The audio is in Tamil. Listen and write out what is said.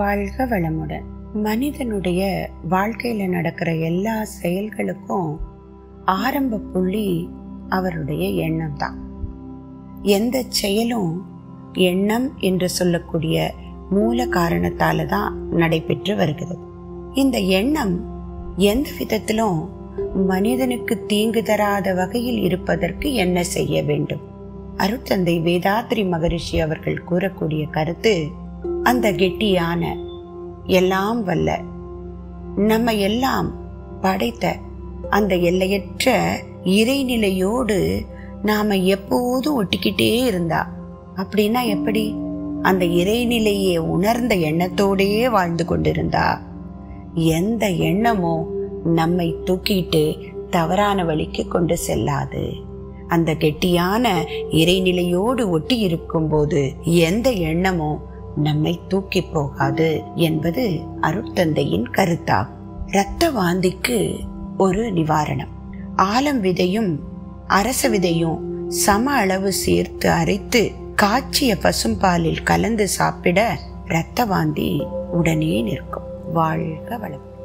வாழ்க வளமுடன் மனிதனுடைய வாழ்க்கையில நடக்கிற எல்லா செயல்களுக்கும் ஆரம்ப புள்ளி அவருடைய எண்ணம் தான் எந்த செயலும் எண்ணம் என்று சொல்லக்கூடிய மூல காரணத்தால தான் நடைபெற்று வருகிறது இந்த எண்ணம் எந்த விதத்திலும் மனிதனுக்கு தீங்கு தராத வகையில் இருப்பதற்கு என்ன செய்ய வேண்டும் அருட்தந்தை வேதாத்ரி மகரிஷி அவர்கள் கூறக்கூடிய கருத்து அந்த கெட்டியான எல்லாம் வல்ல நம்ம எல்லாம் படைத்த அந்த எல்லையற்ற இறைநிலையோடு நாம எப்போதும் ஒட்டிக்கிட்டே இருந்தா அப்படின்னா எப்படி அந்த இறைநிலையை உணர்ந்த எண்ணத்தோடே வாழ்ந்து கொண்டிருந்தா எந்த எண்ணமோ நம்மை தூக்கிட்டு தவறான வழிக்கு கொண்டு செல்லாது அந்த கெட்டியான இறைநிலையோடு ஒட்டி இருக்கும்போது எந்த எண்ணமோ நம்மை தூக்கி போகாது என்பது அருட்தந்தையின் கருத்தாகும் இரத்த வாந்திக்கு ஒரு நிவாரணம் ஆலம் விதையும் அரச விதையும் சம அளவு சேர்த்து அரைத்து காய்ச்சிய பசும்பாலில் கலந்து சாப்பிட இரத்த வாந்தி உடனே நிற்கும் வாழ்க வளம்